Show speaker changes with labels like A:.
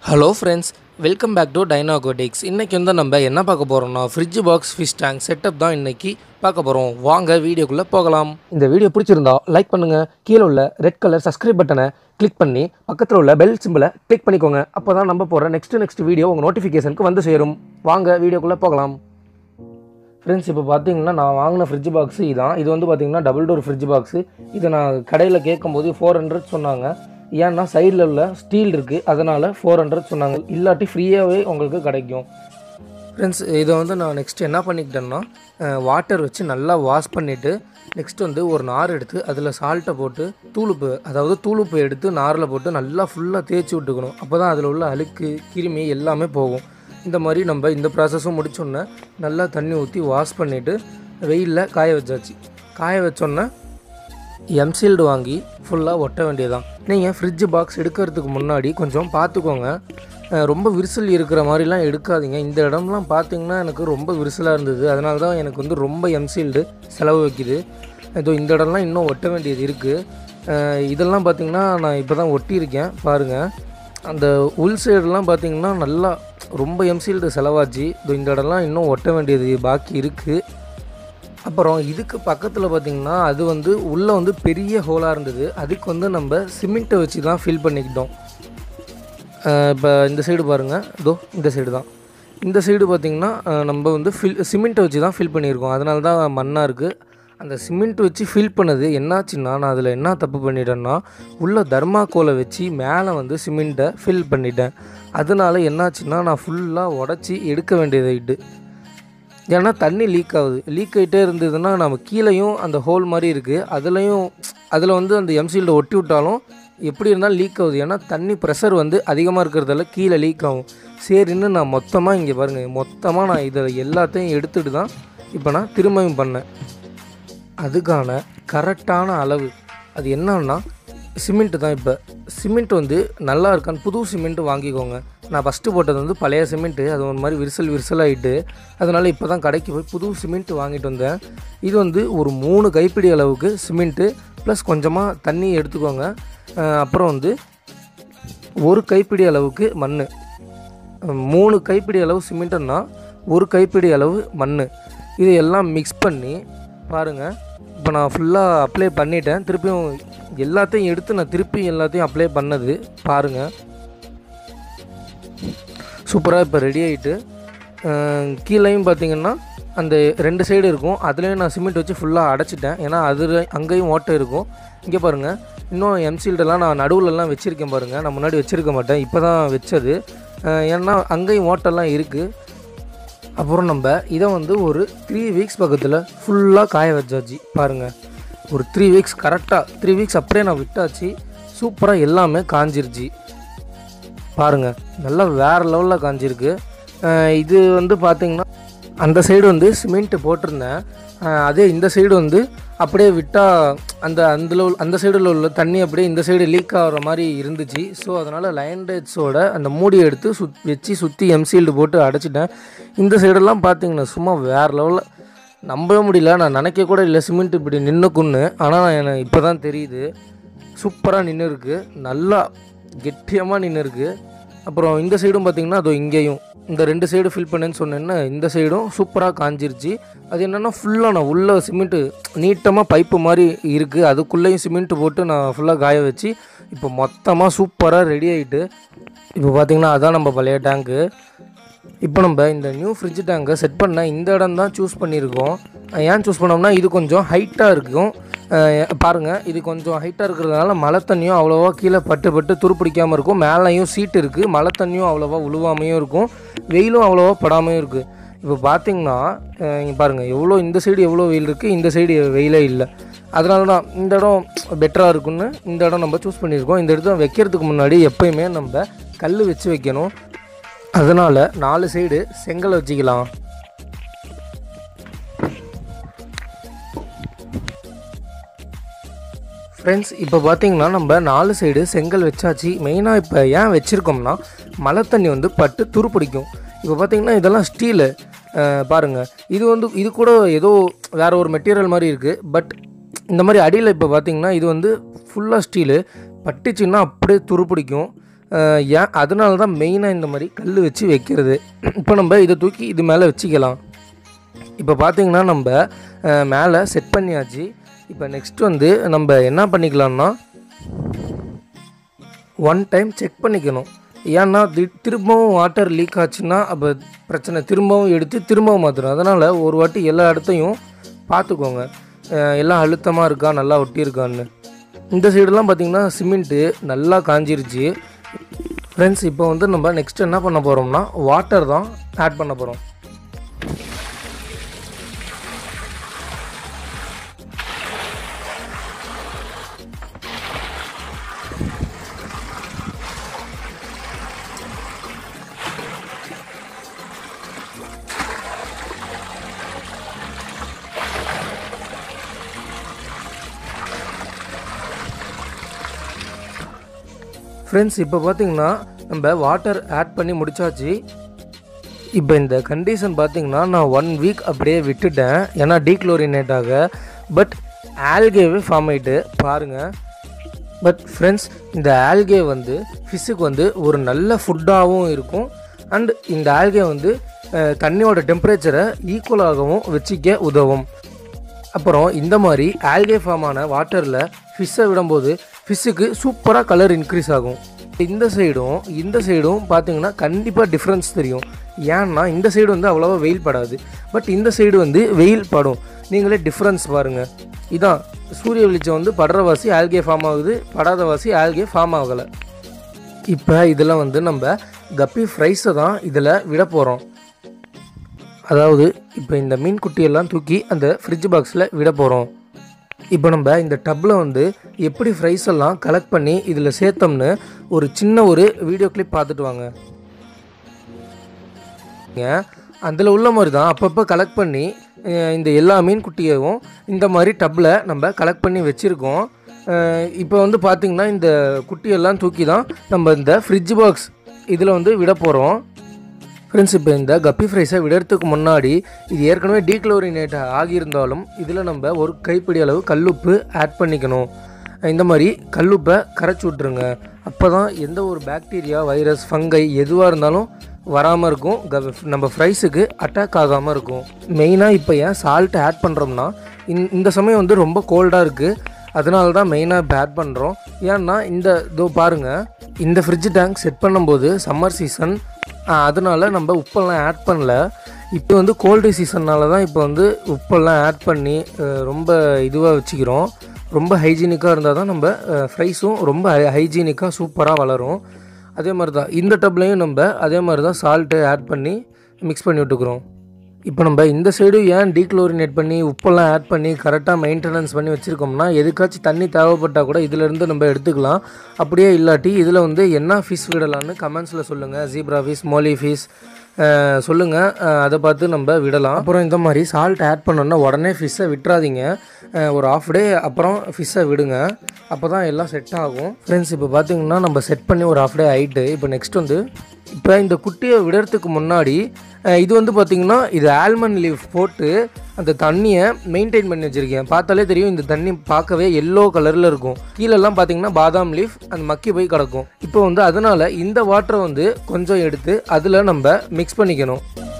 A: hello friends welcome back to டைனாகோடிக்ஸ் இன்றைக்கி வந்து நம்ம என்ன பார்க்க போகிறோம்னா fridge box fish tank setup தான் இன்றைக்கி பார்க்க போகிறோம் வாங்க வீடியோக்குள்ளே போகலாம் இந்த வீடியோ பிடிச்சிருந்தா லைக் பண்ணுங்கள் கீழே உள்ள ரெட் கலர் சப்ஸ்கிரைப் பட்டனை கிளிக் பண்ணி பக்கத்தில் உள்ள பெல் சிம்பிளை கிளிக் பண்ணிக்கோங்க அப்போ தான் நம்ம போகிற நெக்ஸ்ட் நெக்ஸ்ட் வீடியோ உங்கள் நோட்டிஃபிகேஷனுக்கு வந்து சேரும் வாங்க வீடியோக்குள்ளே போகலாம் ஃப்ரெண்ட்ஸ் இப்போ பார்த்தீங்கன்னா நான் வாங்கின ஃப்ரிட்ஜ் பாக்ஸு இதான் இது வந்து பார்த்தீங்கன்னா டபுள் டோர் ஃப்ரிட்ஜ் பாக்ஸு இதை நான் கடையில் கேட்கும்போது ஃபோர் ஹண்ட்ரட் சொன்னாங்க ஏன்னா சைடில் உள்ள ஸ்டீல் இருக்குது அதனால் ஃபோர் ஹண்ட்ரட் சொன்னாங்க இல்லாட்டி ஃப்ரீயாகவே உங்களுக்கு கிடைக்கும் ஃப்ரெண்ட்ஸ் இதை வந்து நான் நெக்ஸ்ட் என்ன பண்ணிக்கிட்டேன்னா வாட்டர் வச்சு நல்லா வாஷ் பண்ணிவிட்டு நெக்ஸ்ட் வந்து ஒரு நார் எடுத்து அதில் சால்ட்டை போட்டு தூளுப்பு அதாவது தூளுப்பு எடுத்து நாரில் போட்டு நல்லா ஃபுல்லாக தேய்ச்சி விட்டுக்கணும் அப்போ தான் அதில் உள்ள அழுக்கு கிருமி எல்லாமே போகும் இந்த மாதிரி நம்ம இந்த ப்ராசஸும் முடிச்சோன்னே நல்லா தண்ணி ஊற்றி வாஷ் பண்ணிவிட்டு வெயிலில் காய வச்சாச்சு காய வச்சோன்னே எம்சீல்டு வாங்கி ஃபுல்லாக ஒட்ட வேண்டியதான் நீங்கள் ஃப்ரிட்ஜ் பாக்ஸ் எடுக்கிறதுக்கு முன்னாடி கொஞ்சம் பார்த்துக்கோங்க அஹ் ரொம்ப விரிசல் இருக்கிற மாதிரிலாம் எடுக்காதீங்க இந்த இடம்லாம் பார்த்தீங்கன்னா எனக்கு ரொம்ப விரிசலாக இருந்தது அதனால தான் எனக்கு வந்து ரொம்ப எம்சீல்டு செலவு வைக்குது இதோ இந்த இடம்லாம் இன்னும் ஒட்ட வேண்டியது இருக்குது இதெல்லாம் பார்த்தீங்கன்னா நான் இப்போ தான் ஒட்டியிருக்கேன் பாருங்கள் அந்த உள் சைடுலாம் பார்த்தீங்கன்னா நல்லா ரொம்ப எம்சீல்டு செலவாச்சு இதோ இந்த இடம்லாம் இன்னும் ஒட்ட வேண்டியது பாக்கி இருக்குது அப்புறம் இதுக்கு பக்கத்தில் பார்த்திங்கன்னா அது வந்து உள்ளே வந்து பெரிய ஹோலாக இருந்தது அதுக்கு வந்து நம்ம சிமெண்ட்டை வச்சு தான் ஃபில் பண்ணிக்கிட்டோம் இப்போ இந்த சைடு பாருங்கள் இதோ இந்த சைடு தான் இந்த சைடு பார்த்திங்கன்னா அஹ், நம்ம வந்து ஃபில் சிமெண்ட்டை வச்சு தான் ஃபில் பண்ணியிருக்கோம் அதனால தான் மண்ணாக இருக்குது அந்த சிமெண்ட் வச்சு ஃபில் பண்ணது என்னாச்சுன்னா நான் அதில் என்ன தப்பு பண்ணிட்டேன்னா உள்ள தர்மாக்கோலை வச்சு மேலே வந்து சிமெண்ட்டை ஃபில் பண்ணிட்டேன் அதனால என்னாச்சுன்னா நான் ஃபுல்லாக உடச்சி எடுக்க வேண்டியதாயிட்டு ஏன்னா தண்ணி லீக் ஆகுது லீக் ஆகிட்டே இருந்ததுன்னா நம்ம கீழேயும் அந்த ஹோல் மாதிரி இருக்குது அதுலேயும் அதில் வந்து அந்த எம்சீல்டை ஒட்டி விட்டாலும் எப்படி இருந்தாலும் லீக் ஆகுது ஏன்னா தண்ணி ப்ரெஷர் வந்து அதிகமாக இருக்கிறதால கீழே லீக் ஆகும் சரின்னு நான் மொத்தமாக இங்கே பாருங்கள் மொத்தமாக நான் இதை எல்லாத்தையும் எடுத்துகிட்டு தான் இப்போ நான் திரும்பவும் பண்ணேன் அதுக்கான கரெக்டான அளவு அது என்னன்னா சிமெண்ட்டு தான் இப்போ சிமெண்ட் வந்து நல்லா இருக்கான்னு புது சிமெண்ட் வாங்கிக்கோங்க நான் ஃபஸ்ட்டு போட்டது வந்து பழைய சிமெண்ட்டு அது ஒரு மாதிரி விரிசல் விரிசலாகிட்டு அதனால் இப்போ தான் கடைக்கு போய் புது சிமெண்ட் வாங்கிட்டு வந்தேன் இது வந்து ஒரு மூணு கைப்பிடி அளவுக்கு சிமெண்ட்டு ப்ளஸ் கொஞ்சமாக தண்ணி எடுத்துக்கோங்க அஹ் அப்புறம் வந்து ஒரு கைப்பிடி அளவுக்கு மண் மூணு கைப்பிடி அளவு சிமெண்ட்டுன்னா ஒரு கைப்பிடி அளவு மண் இது எல்லாம் மிக்ஸ் பண்ணி பாருங்கள் இப்போ நான் ஃபுல்லாக அப்ளை பண்ணிட்டேன் திருப்பியும் எல்லாத்தையும் எடுத்து நான் திருப்பி எல்லாத்தையும் அப்ளை பண்ணது பாருங்கள் சூப்பராக இப்போ ரெடி ஆகிட்டு கீழேயும் பார்த்தீங்கன்னா அந்த ரெண்டு சைடு இருக்கும் அதுலேயும் நான் சிமெண்ட் வச்சு ஃபுல்லாக அடைச்சிட்டேன் ஏன்னா அதில் அங்கேயும் ஓட்டை இருக்கும் இங்கே பாருங்கள் இன்னும் எம்சீல்டெல்லாம் நான் நடுவுலலாம் வச்சுருக்கேன் பாருங்கள் நான் முன்னாடி வச்சுருக்க மாட்டேன் இப்போ தான் வச்சது அஹ் ஏன்னா அங்கேயும் ஓட்டெல்லாம் இருக்குது அப்புறம் நம்ம இதை வந்து ஒரு த்ரீ வீக்ஸ் பக்கத்தில் ஃபுல்லாக காய வச்சாச்சு பாருங்கள் ஒரு த்ரீ வீக்ஸ் கரெக்டாக த்ரீ வீக்ஸ் அப்படியே நான் விட்டாச்சு சூப்பராக எல்லாமே காஞ்சிருச்சு பாருங்கள் நல்லா வேறு லெவலில் காஞ்சிருக்கு அஹ் இது வந்து பார்த்திங்கன்னா அந்த சைடு வந்து சிமெண்ட்டு போட்டிருந்தேன் அஹ் அதே இந்த சைடு வந்து அப்படியே விட்டால் அந்த அந்த அந்த சைடில் உள்ள தண்ணி அப்படியே இந்த சைடு லீக் ஆகிற மாதிரி இருந்துச்சு ஸோ அதனால் லைன்டேஜ்ஸோட அந்த மூடியை எடுத்து சுத் வச்சு சுற்றி எம்சீல்டு போட்டு அடைச்சிட்டேன் இந்த சைடெல்லாம் பார்த்தீங்கன்னா சும்மா வேறு லெவலில் நம்பவே முடியல நான் நினைக்க கூட இல்லை சிமெண்ட் இப்படி நின்றுக்குன்னு ஆனால் எனக்கு இப்போ தான் தெரியுது சூப்பராக நின்று இருக்கு நல்லா கெட்டியமாக நின்று இருக்கு அப்புறம் இந்த சைடும் பார்த்தீங்கன்னா அதோ இங்கேயும் இந்த ரெண்டு சைடு ஃபில் பண்ணேன்னு சொன்னேன்னா இந்த சைடும் சூப்பராக காஞ்சிருச்சு அது என்னென்னா ஃபுல்லாக நான் உள்ள சிமெண்ட்டு நீட்டமாக பைப்பு மாதிரி இருக்குது அதுக்குள்ளேயும் சிமெண்ட்டு போட்டு நான் ஃபுல்லாக காய வச்சு இப்போ மொத்தமாக சூப்பராக ரெடி ஆகிட்டு இப்போ பார்த்தீங்கன்னா அதான் நம்ம பழைய டேங்க்கு இப்போ நம்ம இந்த நியூ ஃப்ரிட்ஜ் டேங்கை செட் பண்ண இந்த இடம் தான் சூஸ் பண்ணியிருக்கோம் அஹ் ஏன் சூஸ் பண்ணோம்னா இது கொஞ்சம் ஹைட்டாக இருக்கும் அஹ் பாருங்கள் இது கொஞ்சம் ஹைட்டாக இருக்கிறதுனால மழை தண்ணியும் அவ்வளோவா கீழே பட்டு பட்டு துருப்பிடிக்காமல் இருக்கும் மேலேயும் சீட் இருக்குது மழை தண்ணியும் அவ்வளோவா உழுவாமையும் இருக்கும் வெயிலும் அவ்வளோவா படாமையும் இருக்குது இப்போ பார்த்தீங்கன்னா அஹ் இங்க பாருங்கள் எவ்வளோ இந்த சைடு எவ்வளோ வெயில் இருக்குது இந்த சைடு வெயிலே இல்லை அதனால தான் இந்த இடம் பெட்டராக இருக்குன்னு இந்த இடம் நம்ம சூஸ் பண்ணியிருக்கோம் இந்த இடத்த வைக்கிறதுக்கு முன்னாடி எப்பயுமே நம்ம கல் வச்சு வைக்கணும் அதனால் நாலு சைடு செங்கல் வச்சுக்கலாம் ஃப்ரெண்ட்ஸ் இப்போ பார்த்தீங்கன்னா நம்ம நாலு சைடு செங்கல் வச்சாச்சு மெயினாக இப்போ ஏன் வச்சுருக்கோம்னா மழை தண்ணி வந்து பட்டு துருப்பிடிக்கும் இப்போ பார்த்தீங்கன்னா இதெல்லாம் ஸ்டீலு பாருங்கள் இது வந்து இது கூட ஏதோ வேறு ஒரு மெட்டீரியல் மாதிரி இருக்குது பட் இந்த மாதிரி அடியில் இப்போ பார்த்தீங்கன்னா இது வந்து ஃபுல்லாக ஸ்டீலு பட்டுச்சுன்னா அப்படியே துருப்பிடிக்கும் அஹ், ஏன் அதனால தான் மெயினாக இந்த மாதிரி கல் வச்சு வைக்கிறது இப்போ நம்ம இதை தூக்கி இது மேலே வச்சுக்கலாம் இப்போ பார்த்தீங்கன்னா நம்ம அஹ், மேலே செட் பண்ணியாச்சு இப்போ நெக்ஸ்ட் வந்து நம்ம என்ன பண்ணிக்கலாம்னா ஒன் டைம் செக் பண்ணிக்கணும் ஏன்னா தி- திரும்பவும் வாட்டர் லீக் ஆச்சுன்னா அப்போ பிரச்சனை திரும்பவும் எடுத்து திரும்பவும் மாற்றணும் அதனால் ஒரு வாட்டி எல்லா இடத்தையும் பார்த்துக்கோங்க அஹ் எல்லாம் அழுத்தமாக இருக்கா நல்லா ஒட்டியிருக்கான்னு இந்த சைடெல்லாம் பார்த்தீங்கன்னா சிமெண்ட்டு நல்லா காஞ்சிருச்சு ஃப்ரெண்ட்ஸ் இப்போ வந்து நம்ம நெக்ஸ்ட் என்ன பண்ண போகிறோம்னா வாட்டர் தான் ஆட் பண்ண போகிறோம் ஃப்ரெண்ட்ஸ் இப்போ பார்த்தீங்கன்னா நம்ம வாட்டர் ஆட் பண்ணி முடிச்சாச்சு இப்போ இந்த கண்டிஷன் பார்த்தீங்கன்னா நான் ஒன் வீக் அப்படியே விட்டுட்டேன் ஏன்னா டீக்ளோரினேட் ஆக பட் ஆல்கேவே ஃபார்ம் ஆகிட்டு பாருங்கள் பட் ஃப்ரெண்ட்ஸ் இந்த ஆல்கே வந்து ஃபிஷ்ஷுக்கு வந்து ஒரு நல்ல ஃபுட்டாகவும் இருக்கும் அண்ட் இந்த ஆல்கே வந்து அஹ், தண்ணியோட டெம்பரேச்சரை ஈக்குவலாகவும் வச்சிக்க உதவும் அப்புறம் இந்த மாதிரி ஆல்கே ஃபார்ம் ஆன வாட்டரில் ஃபிஷ்ஷை விடும்போது ஃபிஷ்ஷுக்கு சூப்பராக கலர் இன்க்ரீஸ் ஆகும் இந்த சைடும் இந்த சைடும் பார்த்தீங்கன்னா கண்டிப்பாக டிஃப்ரென்ஸ் தெரியும் ஏன்னா இந்த சைடு வந்து அவ்வளோவா வெயில் படாது பட் இந்த சைடு வந்து வெயில் படும் நீங்களே டிஃப்ரென்ஸ் பாருங்கள் இதான் சூரிய வெளிச்சம் வந்து படுற வாசி ஆல்கே ஃபார்ம் ஆகுது படாத வாசி ஆல்கே ஃபார்ம் ஆகலை இப்போ இதில் வந்து நம்ம கப்பி ஃப்ரைஸை தான் இதில் விட போகிறோம் அதாவது இப்போ இந்த மீன் குட்டியெல்லாம் தூக்கி அந்த ஃப்ரிட்ஜ் பாக்ஸில் விட போகிறோம் இப்போ நம்ம இந்த டப்பில் வந்து எப்படி ஃப்ரைஸ் எல்லாம் கலெக்ட் பண்ணி இதில் சேர்த்தோம்னு ஒரு சின்ன ஒரு வீடியோ கிளிப் பார்த்துட்டு வாங்க அதில் உள்ள மாதிரி தான் அப்பப்போ கலெக்ட் பண்ணி அஹ், இந்த எல்லா மீன் குட்டியையும் இந்த மாதிரி டப்பில் நம்ம கலெக்ட் பண்ணி வச்சுருக்கோம் இப்போ வந்து பார்த்திங்கன்னா இந்த குட்டியெல்லாம் தூக்கி தான் நம்ம இந்த ஃப்ரிட்ஜ் பாக்ஸ் இதில் வந்து விட போகிறோம் ஃப்ரெண்ட்ஸ் இப்போ இந்த கப்பி ஃப்ரைஸை விடறதுக்கு முன்னாடி இது ஏற்கனவே டீக்ளோரினேட் ஆகியிருந்தாலும் இதில் நம்ம ஒரு கைப்பிடி அளவு கல்லுப்பு ஆட் பண்ணிக்கணும் இந்த மாதிரி கல்லுப்பை கரைச்சி விட்ருங்க அப்போ தான் எந்த ஒரு பாக்டீரியா வைரஸ் ஃபங்கை எதுவாக இருந்தாலும் வராமல் இருக்கும் க- நம்ம ஃப்ரைஸுக்கு அட்டாக் ஆகாமல் இருக்கும் மெயினாக இப்போ ஏன் சால்ட் ஆட் பண்ணுறோம்னா இந்த இந்த சமயம் வந்து ரொம்ப கோல்டாக இருக்குது அதனால தான் மெயினாக இப்போ ஆட் பண்ணுறோம் ஏன்னா இந்த இதோ பாருங்கள் இந்த ஃப்ரிட்ஜ் டேங்க் செட் பண்ணும்போது சம்மர் சீசன் அதனால நம்ம உப்பெல்லாம் ஆட் பண்ணல இப்போ வந்து கோல்டு சீசன்னால தான் இப்போ வந்து உப்பெல்லாம் ஆட் பண்ணி அஹ், ரொம்ப இதுவாக வச்சுக்கிறோம் ரொம்ப ஹைஜீனிக்காக இருந்தால் தான் நம்ம ஃப்ரைஸும் ரொம்ப ஹைஜீனிக்காக சூப்பராக வளரும் அதே மாதிரி தான் இந்த டப்லையும் நம்ம அதே மாதிரி தான் சால்ட்டு ஆட் பண்ணி மிக்ஸ் பண்ணி விட்டுக்கிறோம் இப்போ நம்ம இந்த சைடு ஏன் டீக்ளோரினேட் பண்ணி உப்பெல்லாம் ஆட் பண்ணி கரெக்டாக மெயின்டெனன்ஸ் பண்ணி வச்சுருக்கோம்னா எதுக்காச்சும் தண்ணி தேவைப்பட்டால் கூட இதிலேருந்து நம்ம எடுத்துக்கலாம் அப்படியே இல்லாட்டி இதில் வந்து என்ன ஃபிஷ் விடலான்னு கமெண்ட்ஸில் சொல்லுங்கள் ஜீப்ரா ஃபிஷ் மோலி ஃபிஷ் சொல்லுங்கள் அதை பார்த்து நம்ம விடலாம் அப்புறம் இந்த மாதிரி சால்ட் ஆட் பண்ணோன்னா உடனே ஃபிஷ்ஷை விட்டுறாதீங்க அஹ், ஒரு ஆஃப் டே அப்புறம் ஃபிஷ்ஷை விடுங்க அப்போ தான் எல்லாம் செட் ஆகும் ஃப்ரெண்ட்ஸ் இப்போ பார்த்தீங்கன்னா நம்ம செட் பண்ணி ஒரு ஆஃப் டே ஆயிட்டு இப்போ நெக்ஸ்ட் வந்து இப்போ இந்த குட்டியை விடுறதுக்கு முன்னாடி அஹ், இது வந்து பார்த்திங்கன்னா இது ஆல்மண்ட் லீஃப் போட்டு அந்த தண்ணியை மெயின்டைன் பண்ணி வச்சுருக்கேன் பார்த்தாலே தெரியும் இந்த தண்ணி பார்க்கவே எல்லோ கலரில் இருக்கும் கீழெல்லாம் பார்த்தீங்கன்னா பாதாம் லீஃப் அந்த மக்கி போய் கிடக்கும் இப்போ வந்து அதனால் இந்த வாட்டரை வந்து கொஞ்சம் எடுத்து அதில் நம்ம மிக்ஸ் பண்ணிக்கணும்